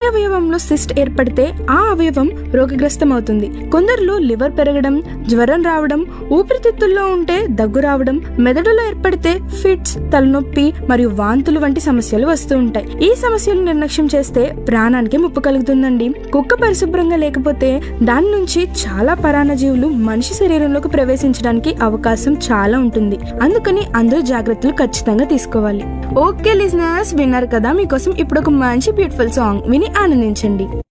అవయవంలో cyst ఏర్పడితే ఆ అవయవం రోగగ్రస్తం అవుతుంది కొందరిలో లివర్ పెరగడం జ్వరం రావడం ఊపిరితిత్తుల్లో ఉంటే దగ్గు రావడం మెదడులో ఏర్పడితే ఫిట్స్ తలనొప్పి మరియు వాంతులు వంటి సమస్యలు వస్తూ ఉంటాయి ఈ సమస్యలు నిర్లక్ష్యం చేస్తే ప్రాణానికి ముప్పు కలుగుతుందండి కుక్క పరిశుభ్రంగా లేకపోతే దాని నుంచి చాలా పరాన్నజీవులు మనిషి శరీరంలోకి ప్రవేశించడానికి అవకాశం చాలా ఉంటుంది అందుకని అందరూ జాగ్రత్తలు ఖచ్చితంగా తీసుకోవాలి ఓకే లిజనర్స్ విన్నారు కదా మీకోసం ఇప్పుడు ఒక మంచి బ్యూటిఫుల్ సాంగ్ విని ఆనందించండి